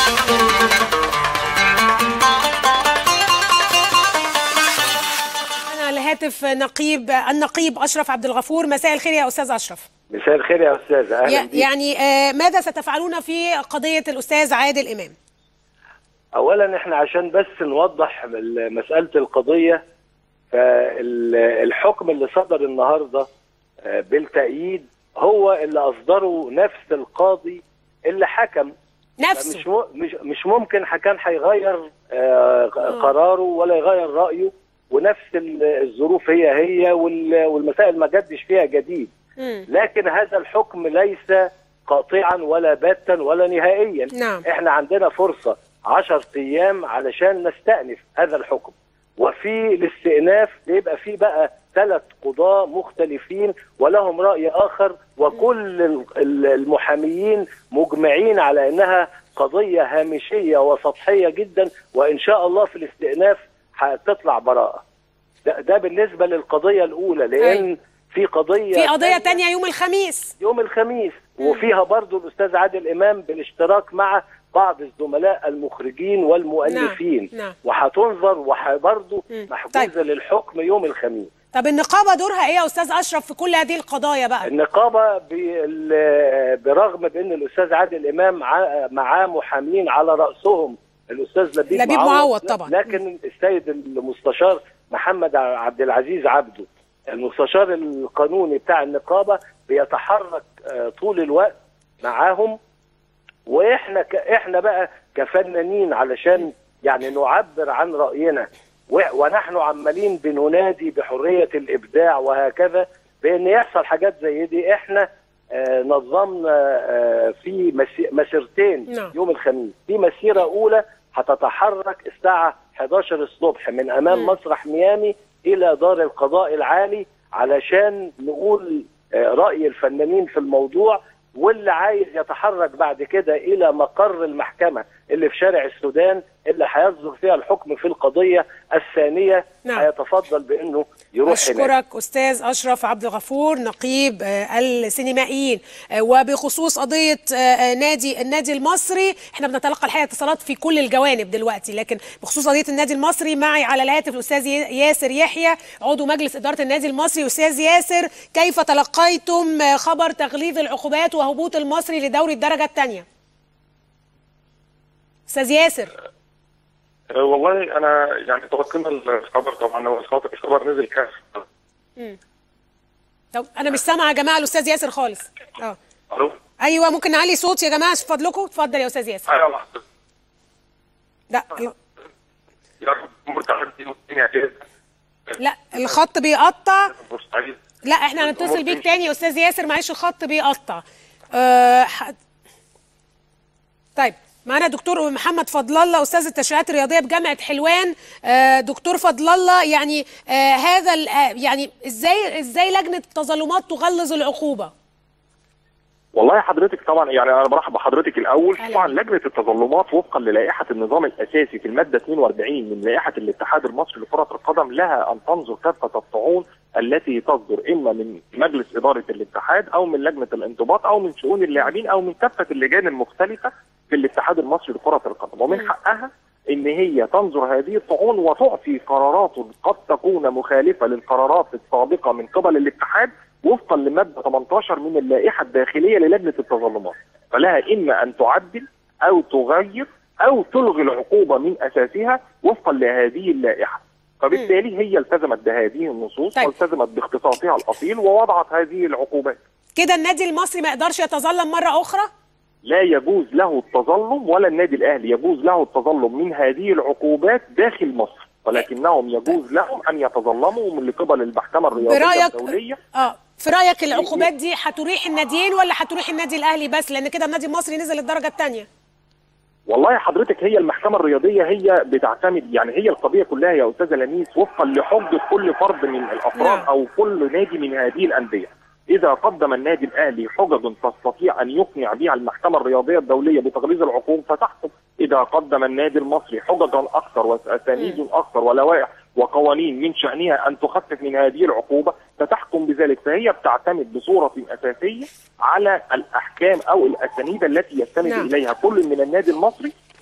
أنا على هاتف نقيب النقيب أشرف عبد الغفور مساء الخير يا أستاذ أشرف مساء الخير يا استاذ اهلا ي- بيك. يعني آه، ماذا ستفعلون في قضية الأستاذ عادل إمام اولا احنا عشان بس نوضح ال- مساله القضيه فالحكم اللي صدر النهارده آه، بالتأييد هو اللي اصدره نفس القاضي اللي حكم مش نفسه م- مش مش ممكن كان هيغير آه، قراره ولا يغير رايه ونفس ال- الظروف هي هي وال- والمسائل ما جدش فيها جديد مم. لكن هذا الحكم ليس قاطعا ولا باتا ولا نهائيا نعم. احنا عندنا فرصة عشر ايام علشان نستأنف هذا الحكم وفي الاستئناف بيبقى في بقى ثلاث قضاة مختلفين ولهم رأي آخر وكل ال- ال- المحاميين مجمعين على أنها قضية هامشية وسطحية جدا وإن شاء الله في الاستئناف هتطلع براءة ده, ده بالنسبة للقضية الأولى لأن أيوة. في قضية في قضية تانية تانية يوم الخميس يوم الخميس وفيها برضو الأستاذ عادل إمام بالاشتراك مع بعض الزملاء المخرجين والمؤلفين نعم، نعم. وهتنظر وبرضو مم. محجوزة طيب. للحكم يوم الخميس طب النقابة دورها إيه يا أستاذ أشرف في كل هذه القضايا بقى النقابة بال- برغم بأن الأستاذ عادل إمام ع- معاه محامين على رأسهم الأستاذ لبيب, لبيب معوض طبعا. لكن السيد المستشار محمد عبد العزيز عبده المستشار القانوني بتاع النقابة بيتحرك آه، طول الوقت معاهم واحنا ك... احنا بقى كفنانين علشان يعني نعبر عن راينا و... ونحن عمالين بننادي بحريه الابداع وهكذا بان يحصل حاجات زي دي احنا آه نظمنا آه في مسي... مسيرتين نعم. يوم الخميس في مسيره اولى هتتحرك الساعه 11 الصبح من امام مم. مسرح ميامي الى دار القضاء العالي علشان نقول آه، راي الفنانين في الموضوع واللي عايز يتحرك بعد كده الى مقر المحكمه اللي في شارع السودان اللي هيصدر فيها الحكم في القضيه الثانيه نعم. هيتفضل بانه يروح هناك أشكرك أستاذ أشرف عبد الغفور نقيب آه، السينمائيين آه، وبخصوص قضية آه، آه، نادي النادي المصري احنا بنتلقى الحقيقة اتصالات في كل الجوانب دلوقتي لكن بخصوص قضية النادي المصري معي على الهاتف الأستاذ ي- ياسر يحيى عضو مجلس إدارة النادي المصري أستاذ ياسر كيف تلقيتم آه، خبر تغليظ العقوبات وهبوط المصري لدوري الدرجة الثانية أستاذ ياسر أه، والله انا يعني تلقينا الخبر طبعا هو الخبر الخبر نزل كاس طب أنا مش سامعة يا جماعة الأستاذ ياسر خالص اه الو ايوه ممكن نعلي صوت يا جماعه من فضلكم اتفضل يا استاذ ياسر ايوه لحظه لا يا رب مرتاحين والدنيا كده لا الخط بيقطع بورسعيد لا احنا هنتصل بيك تاني يا استاذ ياسر معلش الخط بيقطع أه ح... طيب معانا دكتور محمد فضل الله استاذ التشريعات الرياضيه بجامعه حلوان أه دكتور فضل الله يعني أه هذا ال- آه، يعني ازاي ازاي لجنه التظلمات تغلظ العقوبه والله حضرتك طبعا يعني انا برحب بحضرتك الاول أهلا. طبعا لجنه التظلمات وفقا للائحه النظام الاساسي في الماده 42 من لائحه الاتحاد المصري لكره القدم لها ان تنظر كافه الطعون التي تصدر اما من مجلس اداره الاتحاد او من لجنه الانضباط او من شؤون اللاعبين او من كافه اللجان المختلفه في الاتحاد المصري لكره القدم ومن حقها ان هي تنظر هذه الطعون وتعطي قرارات قد تكون مخالفه للقرارات السابقه من قبل الاتحاد وفقا لماده 18 من اللائحه الداخليه للجنه التظلمات فلها اما ان تعدل او تغير او تلغي العقوبه من اساسها وفقا لهذه اللائحه فبالتالي هي التزمت بهذه النصوص طيب. والتزمت باختصاصها الاصيل ووضعت هذه العقوبات كده النادي المصري ما يقدرش يتظلم مره اخرى لا يجوز له التظلم ولا النادي الاهلي يجوز له التظلم من هذه العقوبات داخل مصر ولكنهم يجوز لهم ان يتظلموا من قبل المحكمه الرياضيه برأيك الدوليه اه في رايك العقوبات دي هتريح الناديين ولا هتريح النادي الاهلي بس لان كده النادي المصري نزل الدرجه الثانيه والله حضرتك هي المحكمة الرياضية هي بتعتمد يعني هي القضية كلها يا أستاذة لميس وفقا لحجة كل فرد من الأفراد نعم. أو كل نادي من هذه الأندية. إذا قدم النادي الأهلي حجج تستطيع أن يقنع بها المحكمة الرياضية الدولية بتغليظ العقوبة فتحكم، إذا قدم النادي المصري حججا أكثر وأسانيد أكثر ولوائح وقوانين من شأنها أن تخفف من هذه العقوبة فتحكم بذلك فهي بتعتمد بصورة أساسية على الأحكام أو الأسانيد التي يستند نعم. إليها كل من النادي المصري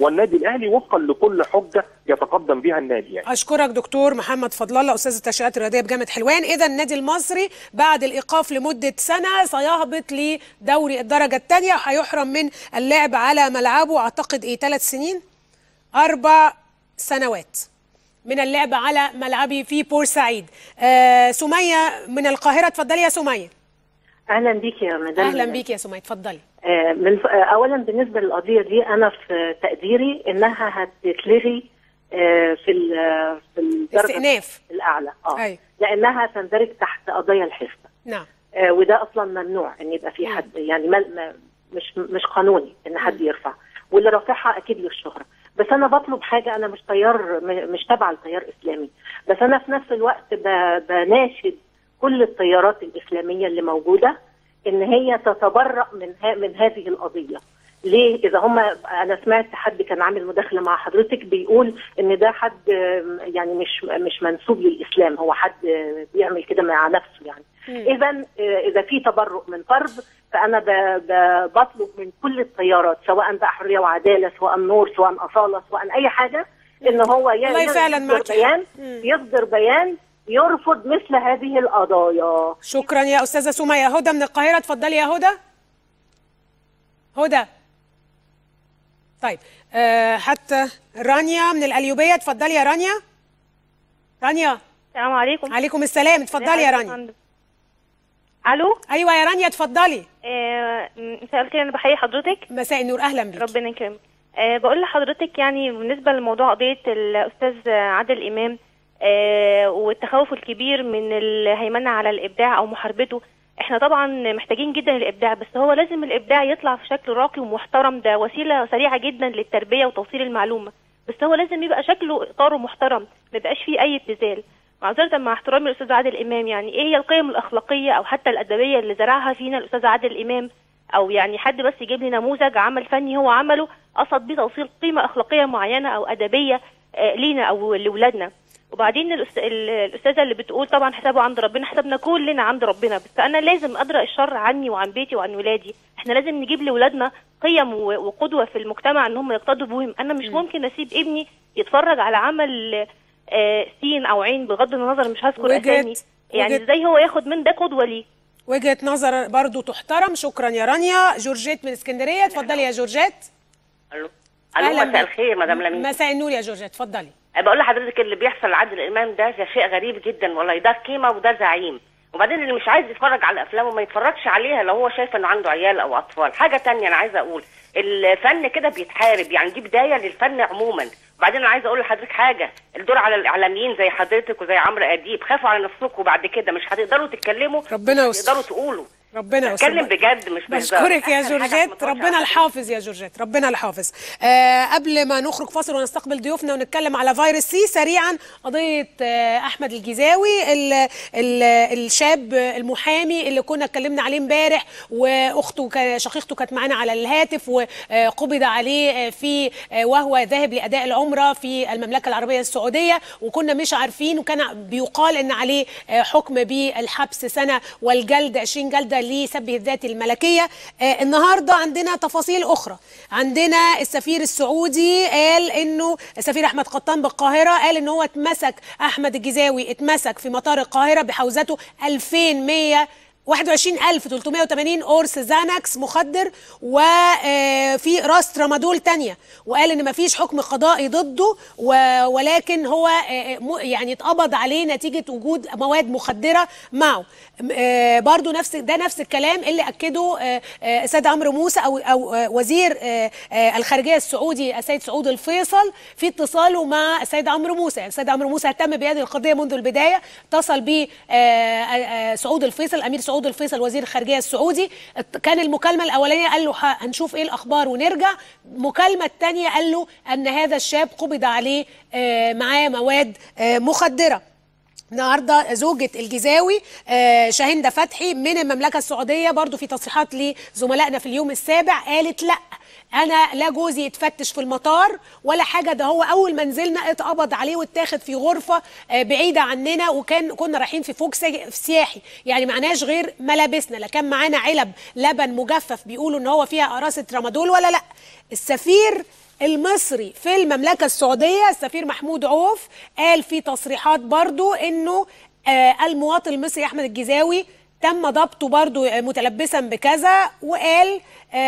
والنادي الاهلي وفقا لكل حجه يتقدم بها النادي يعني. اشكرك دكتور محمد فضل الله استاذ التشريعات الرياضيه بجامعه حلوان اذا النادي المصري بعد الايقاف لمده سنه سيهبط لدوري الدرجه الثانيه وهيحرم من اللعب على ملعبه اعتقد ايه ثلاث سنين اربع سنوات من اللعب على ملعبي في بورسعيد آه سميه من القاهره اتفضلي يا سميه اهلا بيك يا مدام اهلا بيك يا سميه اتفضلي آه، من ف- آه، اولا بالنسبه للقضيه دي انا في تقديري انها هتتلغي آه، في ال- في الدرجه استئناف الاعلى اه أيوة. لانها تندرج تحت قضايا الحفظ نعم آه، وده اصلا ممنوع ان يبقى في حد يعني ما ما- مش مش قانوني ان حد يرفع واللي رافعها اكيد للشهره بس انا بطلب حاجه انا مش تيار م- مش تبع التيار الاسلامي بس انا في نفس الوقت ب- بناشد كل التيارات الاسلاميه اللي موجوده ان هي تتبرأ من ها من هذه القضيه ليه اذا هم انا سمعت حد كان عامل مداخله مع حضرتك بيقول ان ده حد آم، يعني مش مش منسوب للاسلام هو حد آه، بيعمل كده مع نفسه يعني اذا اذا في تبرؤ من فرد فانا ب- ب- بطلب من كل التيارات سواء بقى حريه وعداله سواء نور سواء اصاله سواء اي حاجه ان هو ي- والله فعلاً يصدر معك حق. بيان مم. يصدر بيان يرفض مثل هذه القضايا شكرا يا استاذه سميه هدى من القاهره اتفضلي يا هدى هدى طيب آه حتى رانيا من القليوبيه اتفضلي يا رانيا رانيا السلام عليكم عليكم السلام اتفضلي يا رانيا فندم. الو ايوه يا رانيا اتفضلي آه، مساء الخير انا بحيي حضرتك مساء النور اهلا بيك ربنا يكرمك آه، بقول لحضرتك يعني بالنسبه لموضوع قضيه الاستاذ عادل امام آه، والتخوف الكبير من الهيمنه على الابداع او محاربته احنا طبعا محتاجين جدا الابداع بس هو لازم الابداع يطلع في شكل راقي ومحترم ده وسيله سريعه جدا للتربيه وتوصيل المعلومه بس هو لازم يبقى شكله اطاره محترم ما يبقاش فيه اي ابتذال معذرة مع احترامي للاستاذ عادل امام يعني ايه هي القيم الاخلاقيه او حتى الادبيه اللي زرعها فينا الاستاذ عادل امام او يعني حد بس يجيب لي نموذج عمل فني هو عمله قصد بيه توصيل قيمه اخلاقيه معينه او ادبيه آه، لينا او لاولادنا وبعدين الأست- ال- الاستاذه اللي بتقول طبعا حسابه عند ربنا حسابنا كلنا عند ربنا بس انا لازم ادرى الشر عني وعن بيتي وعن ولادي احنا لازم نجيب لاولادنا قيم و- وقدوه في المجتمع ان هم يقتدوا بهم انا مش ممكن اسيب ابني يتفرج على عمل آه، سين او عين بغض النظر مش هذكر وجهة- اسامي يعني وجهة- ازاي هو ياخد من ده قدوه ليه وجهه نظر برضو تحترم شكرا يا رانيا جورجيت من اسكندريه اتفضلي يا جورجيت الو أهلاً الو مساء بك. الخير مدام لميس مساء النور يا جورجيت اتفضلي بقول لحضرتك اللي بيحصل لعادل امام ده ده شيء غريب جدا والله ده قيمه وده زعيم وبعدين اللي مش عايز يتفرج على افلامه ما يتفرجش عليها لو هو شايف انه عنده عيال او اطفال حاجه تانية انا عايزه اقول الفن كده بيتحارب يعني دي بدايه للفن عموما وبعدين انا عايزه اقول لحضرتك حاجه الدور على الاعلاميين زي حضرتك وزي عمرو اديب خافوا على نفسكم بعد كده مش هتقدروا تتكلموا ربنا مش يستر. هتقدروا تقولوا ربنا يستر. اتكلم بجد مش بهزار بشكرك يا أحسن حاجة جورجيت ما تقولش ربنا على الحافظ يا جورجيت ربنا الحافظ آه قبل ما نخرج فاصل ونستقبل ضيوفنا ونتكلم على فيروس سي سريعا قضيه آه احمد الجزاوي ال ال الشاب المحامي اللي كنا اتكلمنا عليه امبارح واخته كا- شقيقته كانت معانا على الهاتف وقبض عليه آه، في آه، وهو ذاهب لاداء العمره في المملكه العربيه السعوديه وكنا مش عارفين وكان بيقال ان عليه آه، حكم بالحبس سنه والجلد 20 جلده لسبه الذات الملكيه آه، النهارده عندنا تفاصيل اخرى عندنا السفير السعودي قال انه السفير احمد قطان بالقاهره قال ان هو اتمسك احمد الجزاوي اتمسك في مطار القاهره بحوزته 2100 21380 قرص زانكس مخدر وفي راس ترامادول تانية وقال ان مفيش حكم قضائي ضده و- ولكن هو آه، م- يعني اتقبض عليه نتيجه وجود مواد مخدره معه آه، برضو نفس ده نفس الكلام اللي اكده آه، آه، السيد عمرو موسى او او آه، وزير آه، آه، الخارجيه السعودي السيد سعود الفيصل في اتصاله مع السيد عمرو موسى يعني السيد عمرو موسى اهتم بهذه القضيه منذ البدايه اتصل ب آه، آه، سعود الفيصل امير سعود الفيصل وزير الخارجيه السعودي ات- كان المكالمه الاولانيه قال له ه- هنشوف ايه الاخبار ونرجع المكالمه الثانيه قال له ان هذا الشاب قبض عليه آه، معاه مواد آه، مخدره النهارده زوجة الجزاوي آه، شاهندة فتحي من المملكة السعودية برضو في تصريحات لزملائنا في اليوم السابع قالت لا انا لا جوزي يتفتش في المطار ولا حاجه ده هو اول ما نزلنا اتقبض عليه واتاخد في غرفه آه، بعيده عننا وكان كنا رايحين في فوق سي- سياحي يعني معناش غير ملابسنا لا كان معانا علب لبن مجفف بيقولوا ان هو فيها قراصه رمادول ولا لا السفير المصري في المملكه السعوديه السفير محمود عوف قال في تصريحات برضو انه آه، المواطن المصري احمد الجزاوي تم ضبطه برضو آه، متلبسا بكذا وقال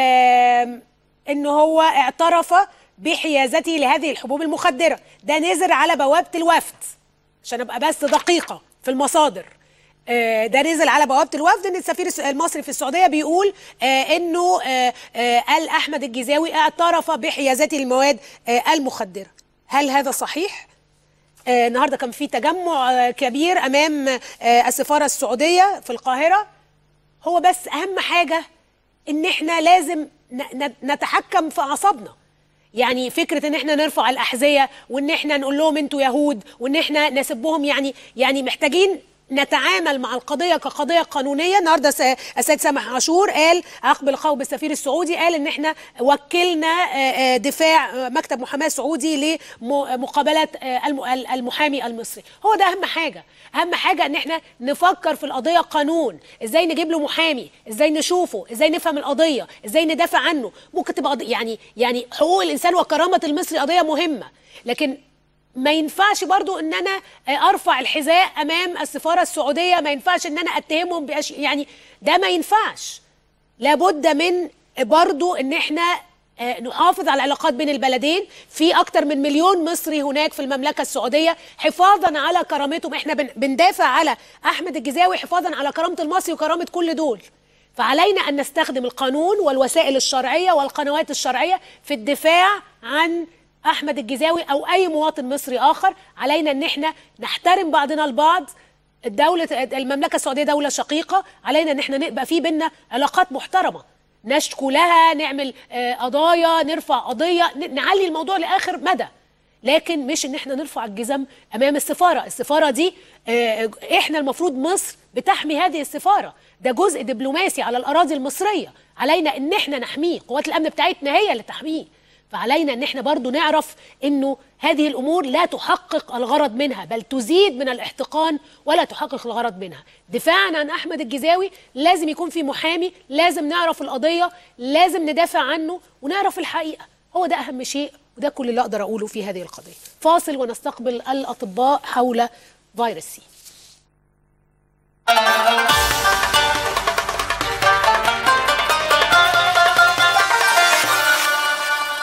آم، ان هو اعترف بحيازته لهذه الحبوب المخدره ده نزل على بوابه الوفد عشان ابقى بس دقيقه في المصادر آه، ده نزل على بوابه الوفد ان السفير الس- المصري في السعوديه بيقول آه، انه آه، آه، قال احمد الجزاوي اعترف بحيازته للمواد آه، المخدره هل هذا صحيح آه، النهارده كان في تجمع آه، كبير امام آه، السفاره السعوديه في القاهره هو بس اهم حاجه ان احنا لازم ن- ن- نتحكم في اعصابنا يعني فكره ان احنا نرفع الاحذيه وان احنا نقول لهم انتوا يهود وان احنا نسبهم يعني يعني محتاجين نتعامل مع القضيه كقضيه قانونيه النهارده س- السيد سامح عاشور قال عقب لقائه بالسفير السعودي قال ان احنا وكلنا آه، آه، دفاع آه، مكتب محاماه سعودي لمقابله آه، الم- المحامي المصري هو ده اهم حاجه اهم حاجه ان احنا نفكر في القضيه قانون ازاي نجيب له محامي ازاي نشوفه ازاي نفهم القضيه ازاي ندافع عنه ممكن تبقى قضية يعني يعني حقوق الانسان وكرامه المصري قضيه مهمه لكن ما ينفعش برضو ان انا ارفع الحذاء امام السفاره السعوديه ما ينفعش ان انا اتهمهم بأش... يعني ده ما ينفعش لابد من برضو ان احنا آه، نحافظ على العلاقات بين البلدين في اكتر من مليون مصري هناك في المملكه السعوديه حفاظا على كرامتهم احنا بن- بندافع على احمد الجزاوي حفاظا على كرامه المصري وكرامه كل دول فعلينا ان نستخدم القانون والوسائل الشرعيه والقنوات الشرعيه في الدفاع عن احمد الجزاوي او اي مواطن مصري اخر علينا ان احنا نحترم بعضنا البعض الدولة المملكة السعودية دولة شقيقة علينا ان احنا نبقى في بينا علاقات محترمة نشكو لها نعمل آه، قضايا نرفع قضية ن- نعلي الموضوع لآخر مدى لكن مش ان احنا نرفع الجزم امام السفارة السفارة دي آه، احنا المفروض مصر بتحمي هذه السفارة ده جزء دبلوماسي على الأراضي المصرية علينا ان احنا نحميه قوات الأمن بتاعتنا هي اللي تحميه فعلينا ان احنا برضو نعرف انه هذه الامور لا تحقق الغرض منها بل تزيد من الاحتقان ولا تحقق الغرض منها دفاعا عن احمد الجزاوي لازم يكون في محامي لازم نعرف القضيه لازم ندافع عنه ونعرف الحقيقه هو ده اهم شيء وده كل اللي اقدر اقوله في هذه القضيه فاصل ونستقبل الاطباء حول فيروس سي